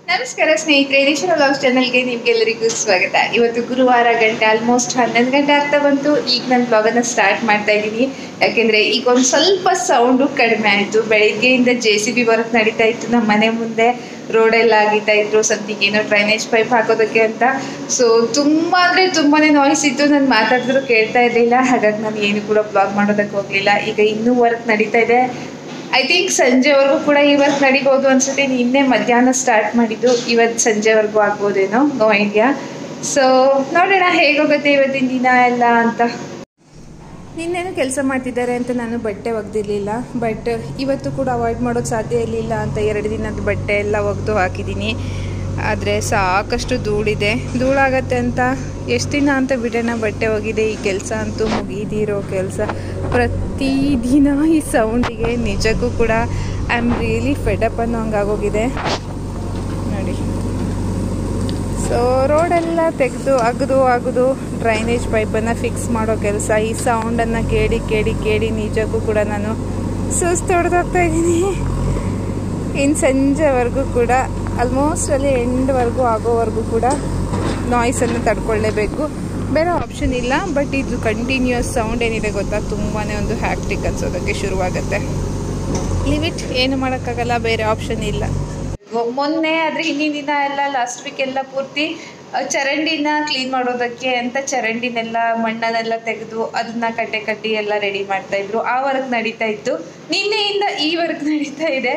ನಮಸ್ಕಾರ ಸ್ನೇಹಿತರೆ ಈಶ್ವರ ಲಾಗ್ಸ್ ಚಾನಲ್ಗೆ ನಿಮ್ಗೆಲ್ಲರಿಗೂ ಸ್ವಾಗತ ಇವತ್ತು ಗುರುವಾರ ಗಂಟೆ ಆಲ್ಮೋಸ್ಟ್ ಹನ್ನೊಂದು ಗಂಟೆ ಆಗ್ತಾ ಬಂತು ಈಗ ನಾನು ಬ್ಲಾಗನ್ನು ಸ್ಟಾರ್ಟ್ ಮಾಡ್ತಾ ಇದ್ದೀನಿ ಯಾಕೆಂದರೆ ಈಗ ಒಂದು ಸ್ವಲ್ಪ ಸೌಂಡು ಕಡಿಮೆ ಆಯಿತು ಬೆಳಿಗ್ಗೆಯಿಂದ ಜೆ ಸಿ ಬಿ ವರ್ಕ್ ನಡೀತಾ ಇತ್ತು ನಮ್ಮ ಮನೆ ಮುಂದೆ ರೋಡೆಲ್ಲ ಆಗಿತಾ ಇದ್ರು ಸದ್ಯಕ್ಕೆ ಏನೋ ಡ್ರೈನೇಜ್ ಪೈಪ್ ಹಾಕೋದಕ್ಕೆ ಅಂತ ಸೊ ತುಂಬ ಅಂದರೆ ತುಂಬಾ ನಾಯ್ಸ್ ಇತ್ತು ನಾನು ಮಾತಾಡಿದ್ರು ಕೇಳ್ತಾ ಇರಲಿಲ್ಲ ಹಾಗಾಗಿ ನಾನು ಏನು ಕೂಡ ಬ್ಲಾಗ್ ಮಾಡೋದಕ್ಕೆ ಹೋಗಲಿಲ್ಲ ಈಗ ಇನ್ನೂ ವರ್ಕ್ ನಡೀತಾ ಇದೆ ಐ ಥಿಂಕ್ ಸಂಜೆವರೆಗೂ ಕೂಡ ಈ ವರ್ಕ್ ನಡಿಬೋದು ಅನ್ಸುತ್ತೆ ನಿನ್ನೆ ಮಧ್ಯಾಹ್ನ ಸ್ಟಾರ್ಟ್ ಮಾಡಿದ್ದು ಇವತ್ತು ಸಂಜೆವರೆಗೂ ಆಗ್ಬೋದೇನೋ ನೋ ಐಡಿಯಾ ಸೊ ನೋಡೋಣ ಹೇಗೋಗುತ್ತೆ ಇವತ್ತಿನ ದಿನ ಎಲ್ಲ ಅಂತ ನಿನ್ನೇನು ಕೆಲಸ ಮಾಡ್ತಿದ್ದಾರೆ ಅಂತ ನಾನು ಬಟ್ಟೆ ಒಗ್ದಿರ್ಲಿಲ್ಲ ಬಟ್ ಇವತ್ತು ಕೂಡ ಅವಾಯ್ಡ್ ಮಾಡೋದು ಸಾಧ್ಯ ಇರಲಿಲ್ಲ ಅಂತ ಎರಡು ದಿನದ ಬಟ್ಟೆ ಎಲ್ಲ ಒಗೆದು ಹಾಕಿದ್ದೀನಿ ಆದರೆ ಸಾಕಷ್ಟು ಧೂಳಿದೆ ಧೂಳಾಗತ್ತೆ ಅಂತ ಎಷ್ಟು ದಿನ ಅಂತ ಬಿಡೋಣ ಬಟ್ಟೆ ಒಗಿದೆ ಈ ಕೆಲಸ ಅಂತೂ ಮುಗಿದಿರೋ ಕೆಲಸ ಪ್ರತಿದಿನ ಈ ಸೌಂಡಿಗೆ ನಿಜಕ್ಕೂ ಕೂಡ ಐ ಆಮ್ ರಿಯಲಿ ಫೆಡಪ್ ಅನ್ನೋ ಹಂಗಾಗೋಗಿದೆ ನೋಡಿ ಸೊ ರೋಡೆಲ್ಲ ತೆಗೆದು ಅಗದು ಅಗದು ಡ್ರೈನೇಜ್ ಪೈಪನ್ನು ಫಿಕ್ಸ್ ಮಾಡೋ ಕೆಲಸ ಈ ಸೌಂಡನ್ನು ಕೇಳಿ ಕೇಳಿ ಕೇಳಿ ನಿಜಕ್ಕೂ ಕೂಡ ನಾನು ಸುಸ್ತು ಹೊಡೆದೋಗ್ತಾ ಇದ್ದೀನಿ ಇನ್ನು ಸಂಜೆವರೆಗೂ ಕೂಡ ಆಲ್ಮೋಸ್ಟ್ ಅಲ್ಲಿ ಎಂಡ್ವರೆಗೂ ಆಗೋವರೆಗೂ ಕೂಡ ನಾಯ್ಸನ್ನು ತಡ್ಕೊಳ್ಳೇಬೇಕು ಬೇರೆ ಆಪ್ಷನ್ ಇಲ್ಲ ಬಟ್ ಇದು ಕಂಟಿನ್ಯೂಸ್ ಸೌಂಡ್ ಏನಿದೆ ಗೊತ್ತಾ ತುಂಬಾ ಒಂದು ಹ್ಯಾಕ್ಟಿಕ್ ಅನ್ಸೋದಕ್ಕೆ ಶುರುವಾಗುತ್ತೆ ಲಿಮಿಟ್ ಏನು ಮಾಡೋಕ್ಕಾಗಲ್ಲ ಬೇರೆ ಆಪ್ಷನ್ ಇಲ್ಲ ಮೊನ್ನೆ ಆದರೆ ಹಿಂದಿನ ದಿನ ಎಲ್ಲ ಲಾಸ್ಟ್ ವೀಕ್ ಎಲ್ಲ ಪೂರ್ತಿ ಅಹ್, ಚರಂಡಿನ ಕ್ಲೀನ್ ಮಾಡೋದಕ್ಕೆ ಅಂತ ಚರಂಡಿನೆಲ್ಲ ಮಣ್ಣನ್ನೆಲ್ಲ ತೆಗೆದು ಅದನ್ನ ಕಟ್ಟೆ ಕಟ್ಟಿ ಎಲ್ಲ ರೆಡಿ ಮಾಡ್ತಾ ಇದ್ರು ಆ ವರ್ಕ್ ನಡೀತಾ ಇತ್ತು ನಿನ್ನೆಯಿಂದ ಈ ವರ್ಕ್ ನಡೀತಾ ಇದೆ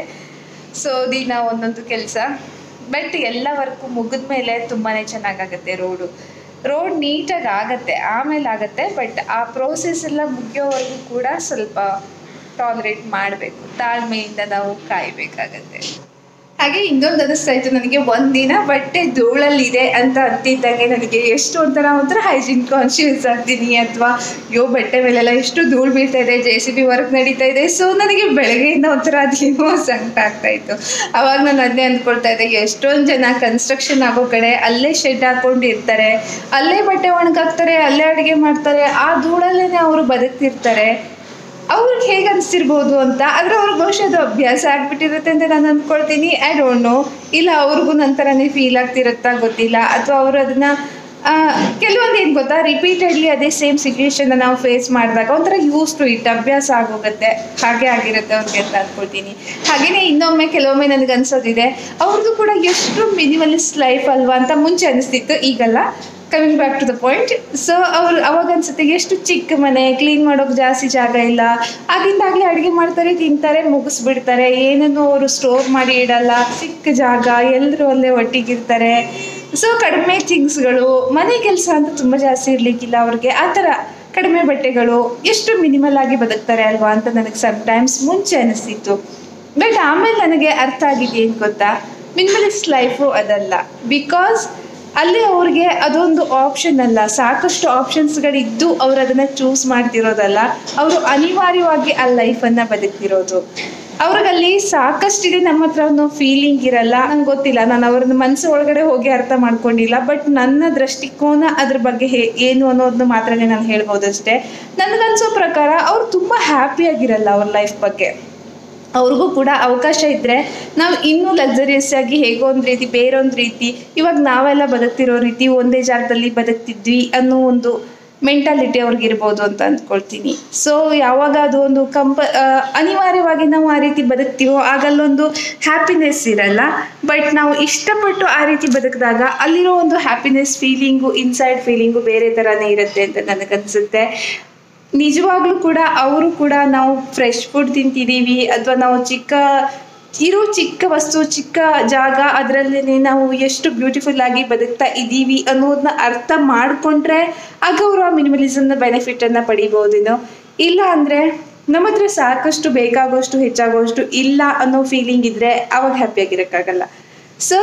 ಸೊ ದಿನ ಒಂದೊಂದು ಕೆಲಸ ಬಟ್ ಎಲ್ಲ ವರ್ಕು ಮುಗಿದ ಮೇಲೆ ತುಂಬಾ ಚೆನ್ನಾಗಾಗತ್ತೆ ರೋಡು ರೋಡ್ ನೀಟಾಗಿ ಆಗತ್ತೆ ಆಮೇಲೆ ಆಗತ್ತೆ ಬಟ್ ಆ ಪ್ರೋಸೆಸ್ ಎಲ್ಲ ಮುಗಿಯೋವರೆಗೂ ಕೂಡ ಸ್ವಲ್ಪ ಟಾಲರೇಟ್ ಮಾಡಬೇಕು ತಾಳ್ಮೆಯಿಂದ ನಾವು ಕಾಯಬೇಕಾಗತ್ತೆ ಹಾಗೆ ಇನ್ನೊಂದು ಅನಿಸ್ತಾ ಇತ್ತು ನನಗೆ ಒಂದಿನ ಬಟ್ಟೆ ಧೂಳಲ್ಲಿದೆ ಅಂತ ಅಂತಿದ್ದಂಗೆ ನನಗೆ ಎಷ್ಟು ಒಂಥರ ಒಂಥರ ಹೈಜೀನ್ ಕಾನ್ಶಿಯಸ್ ಆಗ್ತೀನಿ ಅಥವಾ ಯೋ ಬಟ್ಟೆ ಮೇಲೆಲ್ಲ ಎಷ್ಟು ಧೂಳು ಬೀಳ್ತಾ ಇದೆ ಜೆ ಸಿ ಬಿ ವರ್ಕ್ ನಡೀತಾ ಇದೆ ಸೊ ನನಗೆ ಬೆಳಗ್ಗೆಯಿಂದ ಒಂಥರ ಅದೇನೋ ಸಂಕಟ ಆಗ್ತಾ ಇತ್ತು ಅವಾಗ ನಾನು ಅದನ್ನೇ ಅಂದ್ಕೊಳ್ತಾ ಇದ್ದೆ ಎಷ್ಟೊಂದು ಜನ ಕನ್ಸ್ಟ್ರಕ್ಷನ್ ಆಗೋ ಕಡೆ ಅಲ್ಲೇ ಶೆಡ್ ಹಾಕೊಂಡು ಇರ್ತಾರೆ ಅಲ್ಲೇ ಬಟ್ಟೆ ಒಣಗಾಕ್ತಾರೆ ಅಲ್ಲೇ ಅಡುಗೆ ಮಾಡ್ತಾರೆ ಆ ಧೂಳಲ್ಲೇ ಅವರು ಬದುಕ್ತಿರ್ತಾರೆ ಅವ್ರಿಗೆ ಹೇಗೆ ಅನಿಸ್ತಿರ್ಬೋದು ಅಂತ ಆದರೆ ಅವ್ರಿಗೆ ಬಹುಶಃ ಅದು ಅಭ್ಯಾಸ ಆಗ್ಬಿಟ್ಟಿರುತ್ತೆ ಅಂತ ನಾನು ಅಂದ್ಕೊಳ್ತೀನಿ ಐ ಡೋಂಟ್ ನೋ ಇಲ್ಲ ಅವ್ರಿಗೂ ನಂತರನೇ ಫೀಲ್ ಆಗ್ತಿರುತ್ತಾ ಗೊತ್ತಿಲ್ಲ ಅಥವಾ ಅವರು ಅದನ್ನ ಆ, ಕೆಲವೊಂದು ಏನು ಗೊತ್ತಾ ರಿಪೀಟೆಡ್ಲಿ ಅದೇ ಸೇಮ್ ಸಿಚುವೇಶನ್ನ ನಾವು ಫೇಸ್ ಮಾಡಿದಾಗ ಒಂಥರ ಯೂಸ್ ಟು ಇಟ್ ಅಭ್ಯಾಸ ಆಗೋಗುತ್ತೆ ಹಾಗೆ ಆಗಿರುತ್ತೆ ಅವ್ರಿಗೆ ಅಂತ ಅಂದ್ಕೊಳ್ತೀನಿ ಹಾಗೆಯೇ ಇನ್ನೊಮ್ಮೆ ಕೆಲವೊಮ್ಮೆ ನನಗೆ ಅನ್ಸೋದಿದೆ ಅವ್ರದ್ದು ಕೂಡ ಎಷ್ಟು ಮಿನಿಮಲಿಸ್ಟ್ ಲೈಫ್ ಅಲ್ವಾ ಅಂತ ಮುಂಚೆ ಅನಿಸ್ತಿತ್ತು ಈಗಲ್ಲ coming back to the point so ಅವ್ರು ಅವಾಗ ಅನ್ಸುತ್ತೆ ಎಷ್ಟು ಚಿಕ್ಕ ಮನೆ ಕ್ಲೀನ್ ಮಾಡೋಕೆ ಜಾಸ್ತಿ ಜಾಗ ಇಲ್ಲ ಆಗಿಂದಾಗಲೇ ಅಡುಗೆ ಮಾಡ್ತಾರೆ ತಿಂತಾರೆ ಮುಗಿಸ್ಬಿಡ್ತಾರೆ ಏನನ್ನು ಅವರು ಸ್ಟೋರ್ ಮಾಡಿ ಇಡಲ್ಲ ಚಿಕ್ಕ ಜಾಗ ಎಲ್ಲರೂ ಅಲ್ಲೇ ಒಟ್ಟಿಗಿರ್ತಾರೆ ಸೊ ಕಡಿಮೆ ಥಿಂಗ್ಸ್ಗಳು ಮನೆ ಕೆಲಸ ಅಂತ ತುಂಬ ಜಾಸ್ತಿ ಇರಲಿಕ್ಕಿಲ್ಲ ಅವ್ರಿಗೆ ಆ ಥರ ಕಡಿಮೆ ಬಟ್ಟೆಗಳು ಎಷ್ಟು ಮಿನಿಮಲ್ ಆಗಿ ಬದುಕ್ತಾರೆ ಅಲ್ವಾ ಅಂತ ನನಗೆ ಸಮ್ಟೈಮ್ಸ್ ಮುಂಚೆ ಅನಿಸ್ತಿತ್ತು ಬಟ್ ಆಮೇಲೆ ನನಗೆ ಅರ್ಥ ಆಗಿದೆ ಏನು ಗೊತ್ತಾ ಮಿನಿಮಲಿಸ್ಟ್ ಲೈಫು ಅದಲ್ಲ ಬಿಕಾಸ್ ಅಲ್ಲಿ ಅವ್ರಿಗೆ ಅದೊಂದು ಆಪ್ಷನ್ ಅಲ್ಲ ಸಾಕಷ್ಟು ಆಪ್ಷನ್ಸ್ಗಳಿದ್ದು ಅವ್ರು ಅದನ್ನು ಚೂಸ್ ಮಾಡ್ತಿರೋದಲ್ಲ ಅವರು ಅನಿವಾರ್ಯವಾಗಿ ಆ ಲೈಫನ್ನು ಬದುಕ್ತಿರೋದು ಅವ್ರಿಗಲ್ಲಿ ಸಾಕಷ್ಟಿದೆ ನಮ್ಮ ಹತ್ರ ಅನ್ನೋ ಫೀಲಿಂಗ್ ಇರಲ್ಲ ನಂಗೆ ಗೊತ್ತಿಲ್ಲ ನಾನು ಅವ್ರನ್ನ ಮನಸ್ಸು ಒಳಗಡೆ ಹೋಗಿ ಅರ್ಥ ಮಾಡ್ಕೊಂಡಿಲ್ಲ ಬಟ್ ನನ್ನ ದೃಷ್ಟಿಕೋನ ಅದ್ರ ಬಗ್ಗೆ ಹೇ ಏನು ಅನ್ನೋದನ್ನ ಮಾತ್ರನೇ ನಾನು ಹೇಳ್ಬೋದು ಅಷ್ಟೇ ನನಗನ್ಸೋ ಪ್ರಕಾರ ಅವ್ರು ತುಂಬ ಹ್ಯಾಪಿಯಾಗಿರಲ್ಲ ಅವ್ರ ಲೈಫ್ ಬಗ್ಗೆ ಅವ್ರಿಗೂ ಕೂಡ ಅವಕಾಶ ಇದ್ದರೆ ನಾವು ಇನ್ನೂ ಲಕ್ಸರಿಯಸ್ ಆಗಿ ಹೇಗೋ ಒಂದು ರೀತಿ ಬೇರೊಂದು ರೀತಿ ಇವಾಗ ನಾವೆಲ್ಲ ಬದುಕ್ತಿರೋ ರೀತಿ ಒಂದೇ ಜಾಗದಲ್ಲಿ ಬದುಕ್ತಿದ್ವಿ ಅನ್ನೋ ಒಂದು ಮೆಂಟಾಲಿಟಿ ಅವ್ರಿಗಿರ್ಬೋದು ಅಂತ ಅಂದ್ಕೊಳ್ತೀನಿ ಸೊ ಯಾವಾಗ ಅದು ಒಂದು ಕಂಪ ಆ, ಅನಿವಾರ್ಯವಾಗಿ ನಾವು ಆ ರೀತಿ ಬದುಕ್ತೀವೋ ಆಗಲ್ಲೊಂದು ಹ್ಯಾಪಿನೆಸ್ ಇರಲ್ಲ ಬಟ್ ನಾವು ಇಷ್ಟಪಟ್ಟು ಆ ರೀತಿ ಬದುಕಿದಾಗ ಅಲ್ಲಿರೋ ಒಂದು ಹ್ಯಾಪಿನೆಸ್ ಫೀಲಿಂಗು ಇನ್ಸೈಡ್ ಫೀಲಿಂಗು ಬೇರೆ ಥರನೇ ಇರುತ್ತೆ ಅಂತ ನನಗನ್ಸುತ್ತೆ ನಿಜವಾಗ್ಲೂ ಕೂಡ ಅವರು ಕೂಡ ನಾವು ಫ್ರೆಶ್ ಫುಡ್ ತಿಂತಿದ್ದೀವಿ ಅಥವಾ ನಾವು ಚಿಕ್ಕ ಇರೋ ಚಿಕ್ಕ ವಸ್ತು ಚಿಕ್ಕ ಜಾಗ ಅದರಲ್ಲೇ ನಾವು ಎಷ್ಟು ಬ್ಯೂಟಿಫುಲ್ ಆಗಿ ಬದುಕ್ತಾ ಇದ್ದೀವಿ ಅನ್ನೋದನ್ನ ಅರ್ಥ ಮಾಡಿಕೊಂಡ್ರೆ ಆಗ ಅವರು ಆ ಮಿನಿಮಲಿಸಮ್ನ ಬೆನಿಫಿಟನ್ನು ಪಡಿಬೋದೇನೋ ಇಲ್ಲ ಅಂದರೆ ನಮ್ಮ ಹತ್ರ ಸಾಕಷ್ಟು ಬೇಕಾಗೋಷ್ಟು ಹೆಚ್ಚಾಗೋಷ್ಟು ಇಲ್ಲ ಅನ್ನೋ ಫೀಲಿಂಗ್ ಇದ್ದರೆ ಅವಾಗ ಹ್ಯಾಪಿಯಾಗಿರೋಕ್ಕಾಗಲ್ಲ ಸೊ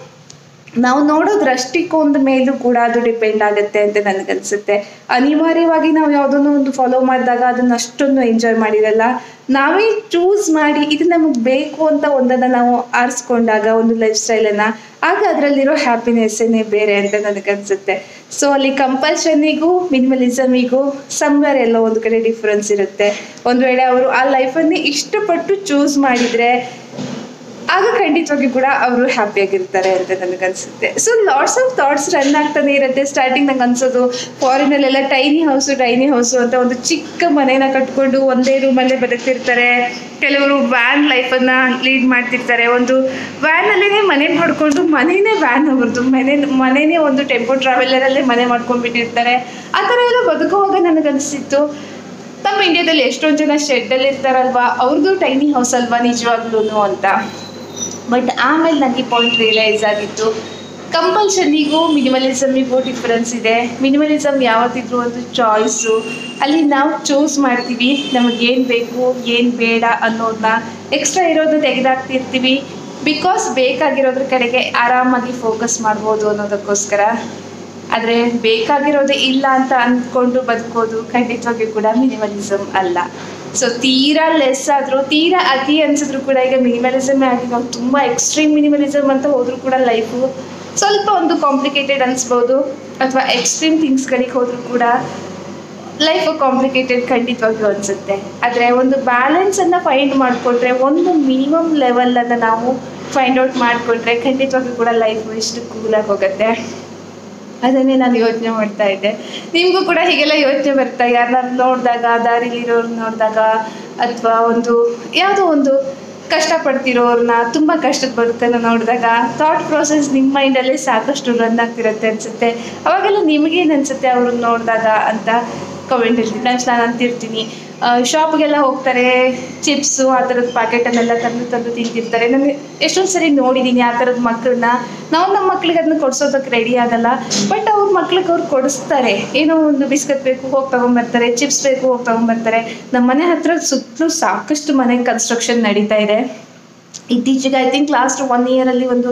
ನಾವು ನೋಡೋ ದೃಷ್ಟಿಕೋನದ ಮೇಲೂ ಕೂಡ ಅದು ಡಿಪೆಂಡ್ ಆಗುತ್ತೆ ಅಂತ ನನಗನ್ಸುತ್ತೆ ಅನಿವಾರ್ಯವಾಗಿ ನಾವು ಯಾವುದನ್ನು ಒಂದು ಫಾಲೋ ಮಾಡಿದಾಗ ಅದನ್ನ ಅಷ್ಟೊಂದು ಎಂಜಾಯ್ ಮಾಡಿರಲ್ಲ ನಾವೇ ಚೂಸ್ ಮಾಡಿ ಇದು ನಮಗೆ ಬೇಕು ಅಂತ ಒಂದನ್ನು ನಾವು ಆರಿಸ್ಕೊಂಡಾಗ ಒಂದು ಲೈಫ್ ಸ್ಟೈಲನ್ನು ಆಗ ಅದರಲ್ಲಿರೋ ಹ್ಯಾಪಿನೆಸ್ಸೇ ಬೇರೆ ಅಂತ ನನಗನ್ಸುತ್ತೆ ಸೊ ಅಲ್ಲಿ ಕಂಪಲ್ಷನಿಗೂ ಮಿನಿಮಲಿಸಮಿಗೂ ಸಮ್ವೇರ್ ಎಲ್ಲೋ ಒಂದು ಕಡೆ ಡಿಫ್ರೆನ್ಸ್ ಇರುತ್ತೆ ಒಂದು ವೇಳೆ ಅವರು ಆ ಲೈಫನ್ನೇ ಇಷ್ಟಪಟ್ಟು ಚೂಸ್ ಮಾಡಿದರೆ ಆಗ ಖಂಡಿತವಾಗಿ ಕೂಡ ಅವರು ಹ್ಯಾಪಿಯಾಗಿರ್ತಾರೆ ಅಂತ ನನಗನ್ಸುತ್ತೆ so lots of thoughts run ಆಗ್ತಾನೆ ಇರುತ್ತೆ ಸ್ಟಾರ್ಟಿಂಗ್ ನಂಗೆ ಅನ್ಸೋದು ಫಾರಿನಲ್ಲೆಲ್ಲ ಟೈನಿ ಹೌಸು ಟೈನಿ ಹೌಸು ಅಂತ ಒಂದು ಚಿಕ್ಕ ಮನೇನ ಕಟ್ಕೊಂಡು ಒಂದೇ ರೂಮಲ್ಲೇ ಬದುಕ್ತಿರ್ತಾರೆ ಕೆಲವರು ವ್ಯಾನ್ ಲೈಫನ್ನು ಲೀಡ್ ಮಾಡ್ತಿರ್ತಾರೆ ಒಂದು ವ್ಯಾನಲ್ಲೇ ಮನೆ ಮಾಡಿಕೊಂಡು ಮನೇನೇ ವ್ಯಾನ್ ಅವ್ರದ್ದು ಮನೆ ಮನೇನೇ ಒಂದು ಟೆಂಪೋ ಟ್ರಾವೆಲರಲ್ಲೇ ಮನೆ ಮಾಡ್ಕೊಂಡ್ಬಿಟ್ಟಿರ್ತಾರೆ ಆ ಥರ ಎಲ್ಲ ಬದುಕುವಾಗ ನನಗನ್ಸಿತ್ತು ನಮ್ಮ ಇಂಡಿಯಾದಲ್ಲಿ ಎಷ್ಟೊಂದು ಜನ ಶೆಡ್ಡಲ್ಲಿ ಇರ್ತಾರಲ್ವಾ ಅವ್ರದ್ದು ಟೈನಿ ಹೌಸ್ ಅಲ್ವಾ ನಿಜವಾಗ್ಲೂ ಅಂತ ಬಟ್ ಆಮೇಲೆ ನನಗೆ ಪಾಯಿಂಟ್ ರಿಯಲೈಸ್ ಆಗಿತ್ತು ಕಂಪಲ್ಷನಿಗೂ ಮಿನಿಮಲಿಸಮಿಗೂ ಡಿಫ್ರೆನ್ಸ್ ಇದೆ ಮಿನಿಮಲಿಸಮ್ ಯಾವತ್ತಿದ್ರೂ ಒಂದು ಚಾಯ್ಸು ಅಲ್ಲಿ ನಾವು ಚೂಸ್ ಮಾಡ್ತೀವಿ ನಮಗೇನು ಬೇಕು ಏನು ಬೇಡ ಅನ್ನೋದನ್ನ ಎಕ್ಸ್ಟ್ರಾ ಇರೋದನ್ನ ತೆಗೆದಾಕ್ತಿರ್ತೀವಿ ಬಿಕಾಸ್ ಬೇಕಾಗಿರೋದ್ರ ಕಡೆಗೆ ಆರಾಮಾಗಿ ಫೋಕಸ್ ಮಾಡ್ಬೋದು ಅನ್ನೋದಕ್ಕೋಸ್ಕರ ಆದರೆ ಬೇಕಾಗಿರೋದೇ ಇಲ್ಲ ಅಂತ ಅಂದ್ಕೊಂಡು ಬದುಕೋದು ಖಂಡಿತವಾಗಿಯೂ ಕೂಡ ಮಿನಿಮಲಿಸಮ್ ಅಲ್ಲ ಸೊ ತೀರಾ ಲೆಸ್ ಆದರೂ ತೀರಾ ಅತಿ ಅನ್ಸಿದ್ರು ಕೂಡ ಈಗ ಮಿನಿಮಲಿಸಮ್ ಆಗಿ ನಾವು ತುಂಬ ಎಕ್ಸ್ಟ್ರೀಮ್ ಮಿನಿಮಲಿಸಮ್ ಅಂತ ಹೋದರೂ ಕೂಡ ಲೈಫು ಸ್ವಲ್ಪ ಒಂದು ಕಾಂಪ್ಲಿಕೇಟೆಡ್ ಅನಿಸ್ಬೋದು ಅಥವಾ ಎಕ್ಸ್ಟ್ರೀಮ್ ಥಿಂಗ್ಸ್ಗಳಿಗೆ ಹೋದರೂ ಕೂಡ ಲೈಫು ಕಾಂಪ್ಲಿಕೇಟೆಡ್ ಖಂಡಿತವಾಗಿಯೂ ಅನಿಸುತ್ತೆ ಆದರೆ ಒಂದು ಬ್ಯಾಲೆನ್ಸನ್ನು ಫೈಂಡ್ ಮಾಡಿಕೊಂಡ್ರೆ ಒಂದು ಮಿನಿಮಮ್ ಲೆವೆಲನ್ನು ನಾವು ಫೈಂಡ್ ಔಟ್ ಮಾಡಿಕೊಂಡ್ರೆ ಖಂಡಿತವಾಗಿಯೂ ಕೂಡ ಲೈಫು ಎಷ್ಟು ಕೂಲಾಗಿ ಹೋಗುತ್ತೆ ಅದನ್ನೇ ನಾನು ಯೋಚನೆ ಮಾಡ್ತಾ ಇದ್ದೆ ನಿಮಗೂ ಕೂಡ ಹೀಗೆಲ್ಲ ಯೋಚನೆ ಬರ್ತಾ ಯಾರನ್ನ ನೋಡಿದಾಗ ದಾರಿಲಿರೋರು ನೋಡಿದಾಗ ಅಥವಾ ಒಂದು ಯಾವುದೋ ಒಂದು ಕಷ್ಟಪಡ್ತಿರೋರನ್ನ ತುಂಬ ಕಷ್ಟದ ಬದುಕನ್ನು ನೋಡಿದಾಗ ಥಾಟ್ ಪ್ರೋಸೆಸ್ ನಿಮ್ಮ ಮೈಂಡಲ್ಲೇ ಸಾಕಷ್ಟು ರನ್ ಆಗ್ತಿರುತ್ತೆ ಅನಿಸುತ್ತೆ ಅವಾಗೆಲ್ಲ ನಿಮಗೇನು ಅನಿಸುತ್ತೆ ಅವ್ರನ್ನ ನೋಡಿದಾಗ ಅಂತ ಕಮೆಂಟಲ್ಲಿ ನಾನು ನಾನು ಅಂತಿರ್ತೀನಿ ಶಾಪ್ಗೆಲ್ಲ ಹೋಗ್ತಾರೆ ಚಿಪ್ಸು ಆ ಥರದ ಪ್ಯಾಕೆಟನ್ನೆಲ್ಲ ತಂದು ತಂದು ತಿಂತಿರ್ತಾರೆ ನಾನು ಎಷ್ಟೊಂದು ಸರಿ ನೋಡಿದ್ದೀನಿ ಆ ಥರದ ಮಕ್ಕಳನ್ನ ನಾವು ನಮ್ಮ ಮಕ್ಳಿಗೆ ಅದನ್ನ ಕೊಡ್ಸೋದಕ್ಕೆ ರೆಡಿ ಆಗಲ್ಲ ಬಟ್ ಅವ್ರ ಮಕ್ಳಿಗೆ ಅವ್ರು ಕೊಡಿಸ್ತಾರೆ ಏನೋ ಒಂದು ಬಿಸ್ಕತ್ ಬೇಕು ಹೋಗಿ ತೊಗೊಂಬರ್ತಾರೆ ಚಿಪ್ಸ್ ಬೇಕು ಹೋಗಿ ತೊಗೊಂಬರ್ತಾರೆ ನಮ್ಮ ಮನೆ ಹತ್ರ ಸುತ್ತಲೂ ಸಾಕಷ್ಟು ಮನೆ ಕನ್ಸ್ಟ್ರಕ್ಷನ್ ನಡೀತಾ ಇದೆ ಇತ್ತೀಚೆಗೆ ಐ ಥಿಂಕ್ ಲಾಸ್ಟ್ ಒನ್ ಇಯರಲ್ಲಿ ಒಂದು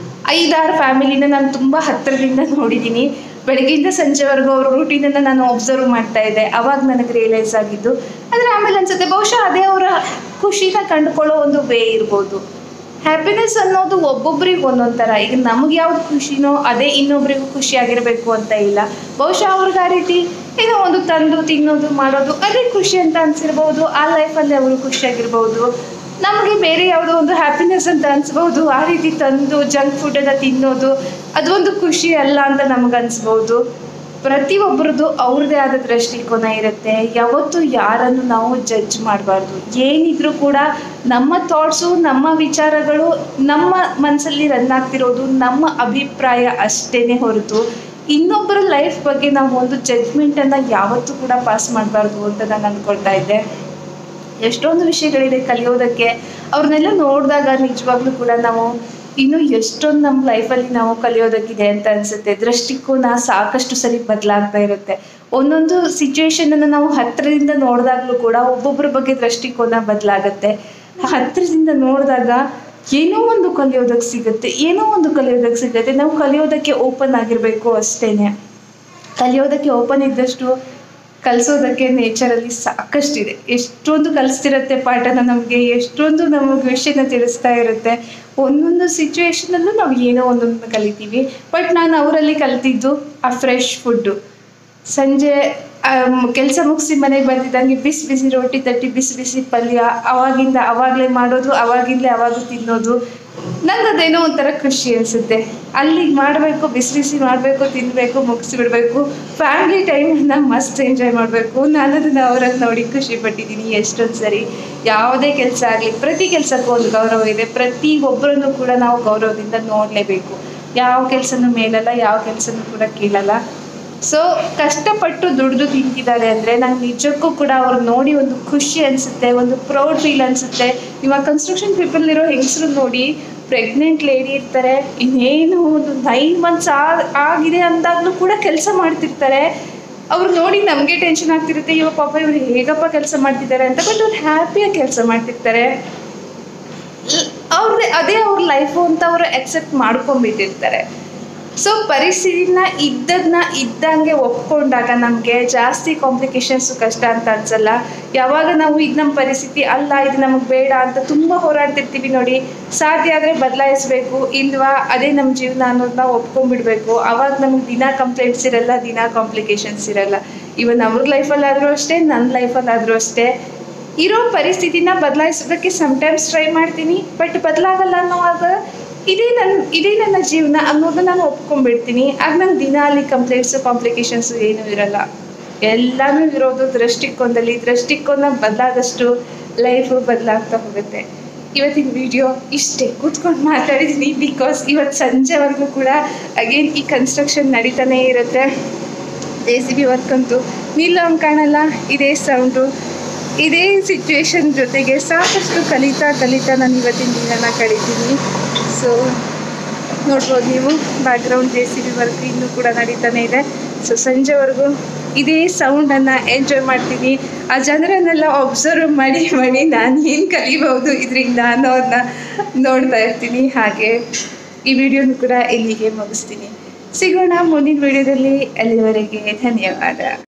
ಐದಾರು ಫ್ಯಾಮಿಲಿನ ನಾನು ತುಂಬ ಹತ್ತಿರದಿಂದ ನೋಡಿದ್ದೀನಿ ಬೆಳಗ್ಗೆಯಿಂದ ಸಂಜೆವರೆಗೂ ಅವ್ರ ರೂಟೀನನ್ನು ನಾನು ಒಬ್ಸರ್ವ್ ಮಾಡ್ತಾ ಇದ್ದೆ ಅವಾಗ ನನಗೆ ರಿಯಲೈಸ್ ಆಗಿದ್ದು ಆದರೆ ಆಮೇಲೆ ಅನ್ಸುತ್ತೆ ಬಹುಶಃ ಅದೇ ಅವರ ಖುಷಿನ ಕಂಡುಕೊಳ್ಳೋ ಒಂದು ವೇ ಇರ್ಬೋದು ಹ್ಯಾಪಿನೆಸ್ ಅನ್ನೋದು ಒಬ್ಬೊಬ್ರಿಗೆ ಒಂದೊಂದು ಥರ ಈಗ ನಮ್ಗೆ ಯಾವ್ದು ಖುಷಿನೋ ಅದೇ ಇನ್ನೊಬ್ರಿಗೂ ಖುಷಿಯಾಗಿರಬೇಕು ಅಂತ ಇಲ್ಲ ಬಹುಶಃ ಅವ್ರಿಗೆ ಆ ರೀತಿ ಏನೋ ಒಂದು ತಂದು ತಿನ್ನೋದು ಮಾಡೋದು ಅದೇ ಖುಷಿ ಅಂತ ಅನ್ಸಿರ್ಬೋದು ಆ ಲೈಫಲ್ಲಿ ಅವರು ಖುಷಿಯಾಗಿರ್ಬೋದು ನಮಗೆ ಬೇರೆ ಯಾವುದೋ ಒಂದು ಹ್ಯಾಪಿನೆಸ್ ಅಂತ ಅನ್ಸ್ಬೋದು ಆ ರೀತಿ ತಂದು ಜಂಕ್ ಫುಡನ್ನು ತಿನ್ನೋದು ಅದೊಂದು ಖುಷಿ ಅಲ್ಲ ಅಂತ ನಮಗೆ ಅನ್ಸ್ಬೋದು ಪ್ರತಿಯೊಬ್ಬರದ್ದು ಅವ್ರದ್ದೇ ಆದ ದೃಷ್ಟಿಕೋನ ಇರುತ್ತೆ ಯಾವತ್ತೂ ಯಾರನ್ನು ನಾವು ಜಡ್ಜ್ ಮಾಡಬಾರ್ದು ಏನಿದ್ರೂ ಕೂಡ ನಮ್ಮ ಥಾಟ್ಸು ನಮ್ಮ ವಿಚಾರಗಳು ನಮ್ಮ ಮನಸ್ಸಲ್ಲಿ ರನ್ ಆಗ್ತಿರೋದು ನಮ್ಮ ಅಭಿಪ್ರಾಯ ಅಷ್ಟೇ ಹೊರತು ಇನ್ನೊಬ್ಬರ ಲೈಫ್ ಬಗ್ಗೆ ನಾವು ಒಂದು ಜಡ್ಜ್ಮೆಂಟನ್ನು ಯಾವತ್ತೂ ಕೂಡ ಪಾಸ್ ಮಾಡಬಾರ್ದು ಅಂತ ನಾನು ಅಂದ್ಕೊಳ್ತಾ ಇದ್ದೆ ಎಷ್ಟೊಂದು ವಿಷಯಗಳಿದೆ ಕಲಿಯೋದಕ್ಕೆ ಅವ್ರನ್ನೆಲ್ಲ ನೋಡಿದಾಗ ನಿಜವಾಗ್ಲೂ ಕೂಡ ನಾವು ಇನ್ನು ಎಷ್ಟೊಂದು ನಮ್ಮ ಲೈಫಲ್ಲಿ ನಾವು ಕಲಿಯೋದಕ್ಕಿದೆ ಅಂತ ಅನ್ಸುತ್ತೆ ದೃಷ್ಟಿಕೋನ ಸಾಕಷ್ಟು ಸರಿ ಬದಲಾಗ್ತಾ ಇರುತ್ತೆ ಒಂದೊಂದು ಸಿಚುವೇಶನನ್ನು ನಾವು ಹತ್ತಿರದಿಂದ ನೋಡಿದಾಗಲೂ ಕೂಡ ಒಬ್ಬೊಬ್ಬರ ಬಗ್ಗೆ ದೃಷ್ಟಿಕೋನ ಬದಲಾಗುತ್ತೆ ಹತ್ತಿರದಿಂದ ನೋಡಿದಾಗ ಏನೋ ಒಂದು ಕಲಿಯೋದಕ್ಕೆ ಸಿಗುತ್ತೆ ಏನೋ ಒಂದು ಕಲಿಯೋದಕ್ಕೆ ಸಿಗುತ್ತೆ ನಾವು ಕಲಿಯೋದಕ್ಕೆ ಓಪನ್ ಆಗಿರಬೇಕು ಅಷ್ಟೇನೆ ಕಲಿಯೋದಕ್ಕೆ ಓಪನ್ ಇದ್ದಷ್ಟು ಕಲಿಸೋದಕ್ಕೆ ನೇಚರಲ್ಲಿ ಸಾಕಷ್ಟಿದೆ ಎಷ್ಟೊಂದು ಕಲಿಸ್ತಿರತ್ತೆ ಪಾಠನ ನಮಗೆ ಎಷ್ಟೊಂದು ನಮಗೆ ವಿಷಯನ ತಿಳಿಸ್ತಾ ಇರುತ್ತೆ ಒಂದೊಂದು ಸಿಚುವೇಶನಲ್ಲೂ ನಾವು ಏನೋ ಒಂದೊಂದು ಕಲಿತೀವಿ ಬಟ್ ನಾನು ಅವರಲ್ಲಿ ಕಲಿತಿದ್ದು ಆ ಫ್ರೆಶ್ ಫುಡ್ಡು ಸಂಜೆ ಕೆಲಸ ಮುಗಿಸಿ ಮನೆಗೆ ಬಂದಿದ್ದಂಗೆ ಬಿಸಿ ಬಿಸಿ ರೊಟ್ಟಿ ತಟ್ಟಿ ಬಿಸಿ ಬಿಸಿ ಪಲ್ಯ ಅವಾಗಿಂದ ಅವಾಗಲೇ ಮಾಡೋದು ಅವಾಗಿಂದಲೇ ಅವಾಗ ತಿನ್ನೋದು ನಂಗೆ ಅದೇನೋ ಒಂಥರ ಖುಷಿ ಅನಿಸುತ್ತೆ ಅಲ್ಲಿಗೆ ಮಾಡಬೇಕು ಬಿಸಿ ಬಿಸಿ ಮಾಡಬೇಕು ತಿನ್ನಬೇಕು ಮುಗಿಸಿ ಬಿಡಬೇಕು ಫ್ಯಾಮಿಲಿ ಟೈಮನ್ನು ಮಸ್ತ್ ಎಂಜಾಯ್ ಮಾಡಬೇಕು ನಾನು ಅದನ್ನು ಅವರಲ್ಲಿ ನೋಡಿ ಖುಷಿ ಪಟ್ಟಿದ್ದೀನಿ ಎಷ್ಟೊಂದು ಸರಿ ಯಾವುದೇ ಕೆಲಸ ಆಗಲಿ ಪ್ರತಿ ಕೆಲಸಕ್ಕೂ ಒಂದು ಗೌರವ ಇದೆ ಪ್ರತಿ ಒಬ್ಬರನ್ನು ಕೂಡ ನಾವು ಗೌರವದಿಂದ ನೋಡಲೇಬೇಕು ಯಾವ ಕೆಲಸನೂ ಮೇಲಲ್ಲ ಯಾವ ಕೆಲಸನೂ ಕೂಡ ಕೀಳಲ್ಲ ಸೊ ಕಷ್ಟಪಟ್ಟು ದುಡಿದು ತಿಂತಿದ್ದಾರೆ ಅಂದರೆ ನಂಗೆ ನಿಜಕ್ಕೂ ಕೂಡ ಅವ್ರು ನೋಡಿ ಒಂದು ಖುಷಿ ಅನಿಸುತ್ತೆ ಒಂದು ಪ್ರೌಡ್ ಫೀಲ್ ಅನಿಸುತ್ತೆ ಇವಾಗ ಕನ್ಸ್ಟ್ರಕ್ಷನ್ ಪೀಪಲ್ ಇರೋ ಹೆಂಗಸರು ನೋಡಿ ಪ್ರೆಗ್ನೆಂಟ್ ಲೇಡಿ ಇರ್ತಾರೆ ಇನ್ನೇನು ಒಂದು ನೈನ್ ಮಂತ್ಸ್ ಆಗಿದೆ ಅಂದಾಗಲೂ ಕೂಡ ಕೆಲಸ ಮಾಡ್ತಿರ್ತಾರೆ ಅವ್ರು ನೋಡಿ ನಮಗೆ ಟೆನ್ಷನ್ ಆಗ್ತಿರುತ್ತೆ ಇವಾಗ ಪಾಪ ಇವ್ರು ಹೇಗಪ್ಪ ಕೆಲಸ ಮಾಡ್ತಿದ್ದಾರೆ ಅಂತ ಬಟ್ ಅವ್ರು ಹ್ಯಾಪಿಯಾಗಿ ಕೆಲಸ ಮಾಡ್ತಿರ್ತಾರೆ ಅವ್ರದ್ದೇ ಅದೇ ಅವ್ರ ಲೈಫು ಅಂತ ಅವರು ಅಕ್ಸೆಪ್ಟ್ ಮಾಡ್ಕೊಂಡ್ಬಿಟ್ಟಿರ್ತಾರೆ ಸೊ ಪರಿಸ್ಥಿತಿನ ಇದ್ದದನ್ನ ಇದ್ದಂಗೆ ಒಪ್ಕೊಂಡಾಗ ನಮಗೆ ಜಾಸ್ತಿ ಕಾಂಪ್ಲಿಕೇಶನ್ಸು ಕಷ್ಟ ಅಂತ ಅನ್ಸಲ್ಲ ಯಾವಾಗ ನಾವು ಇದು ನಮ್ಮ ಪರಿಸ್ಥಿತಿ ಅಲ್ಲ ಇದು ನಮಗೆ ಬೇಡ ಅಂತ ತುಂಬ ಹೋರಾಡ್ತಿರ್ತೀವಿ ನೋಡಿ ಸಾಧ್ಯ ಆದರೆ ಬದಲಾಯಿಸ್ಬೇಕು ಇಲ್ವಾ ಅದೇ ನಮ್ಮ ಜೀವನ ಅನ್ನೋದನ್ನ ಒಪ್ಕೊಂಡ್ಬಿಡ್ಬೇಕು ಅವಾಗ ನಮಗೆ ದಿನ ಕಂಪ್ಲೇಂಟ್ಸ್ ಇರಲ್ಲ ದಿನ ಕಾಂಪ್ಲಿಕೇಶನ್ಸ್ ಇರಲ್ಲ ಇವನ್ ಅವ್ರ ಲೈಫಲ್ಲಾದರೂ ಅಷ್ಟೇ ನನ್ನ ಲೈಫಲ್ಲಾದರೂ ಅಷ್ಟೇ ಇರೋ ಪರಿಸ್ಥಿತಿನ ಬದಲಾಯಿಸೋದಕ್ಕೆ ಸಮ್ಟೈಮ್ಸ್ ಟ್ರೈ ಮಾಡ್ತೀನಿ ಬಟ್ ಬದಲಾಗಲ್ಲ ಅನ್ನೋವಾಗ ಇದೇ ನನ್ನ ಇದೇ ನನ್ನ ಜೀವನ ಅನ್ನೋದನ್ನ ನಾನು ಒಪ್ಕೊಂಡ್ಬಿಡ್ತೀನಿ ಆಗ ನಂಗೆ ದಿನ ಅಲ್ಲಿ ಕಂಪ್ಲೇಂಟ್ಸು ಕಾಂಪ್ಲಿಕೇಶನ್ಸು ಏನೂ ಇರಲ್ಲ ಎಲ್ಲನೂ ಇರೋದು ದೃಷ್ಟಿಕೋನದಲ್ಲಿ ದೃಷ್ಟಿಕೋನ ಬದಲಾದಷ್ಟು ಲೈಫು ಬದಲಾಗ್ತಾ ಹೋಗುತ್ತೆ ಇವತ್ತಿನ ವಿಡಿಯೋ ಇಷ್ಟೇ ಕೂತ್ಕೊಂಡು ಮಾತಾಡಿದ್ದೀನಿ ಬಿಕಾಸ್ ಇವತ್ತು ಸಂಜೆವರೆಗೂ ಕೂಡ ಅಗೇನ್ ಈ ಕನ್ಸ್ಟ್ರಕ್ಷನ್ ನಡೀತಾನೇ ಇರುತ್ತೆ ಜೆ ಸಿ ಬಿ ವರ್ಕ್ ಅಂತೂ ನಿಲ್ಲೋಂಗೆ ಕಾಣಲ್ಲ ಇದೇ ಸೌಂಡು ಇದೇ ಸಿಚುವೇಶನ್ ಜೊತೆಗೆ ಸಾಕಷ್ಟು ಕಲಿತಾ ಕಲಿತಾ ನಾನು ಇವತ್ತಿನ ದಿನನ ಕಳೀತೀನಿ ಸೊ ನೋಡ್ಬೋದು ನೀವು background J C B work ಇನ್ನೂ ಕೂಡ ನಡೀತಾನೆ ಇದೆ ಸೊ ಸಂಜೆವರೆಗೂ ಇದೇ ಸೌಂಡನ್ನು ಎಂಜಾಯ್ ಮಾಡ್ತೀನಿ ಆ ಜನರನ್ನೆಲ್ಲ ಒಬ್ಸರ್ವ್ ಮಾಡಿ ಮಾಡಿ ನಾನು ಏನು ಕಲಿಬಹುದು ಇದರಿಂದ ಅನ್ನೋದನ್ನ ನೋಡ್ತಾ ಇರ್ತೀನಿ ಹಾಗೆ ಈ ವಿಡಿಯೋನು ಕೂಡ ಇಲ್ಲಿಗೆ ಮುಗಿಸ್ತೀನಿ ಸಿಗೋಣ ಮುಂದಿನ ವಿಡಿಯೋದಲ್ಲಿ ಅಲ್ಲಿವರೆಗೆ ಧನ್ಯವಾದ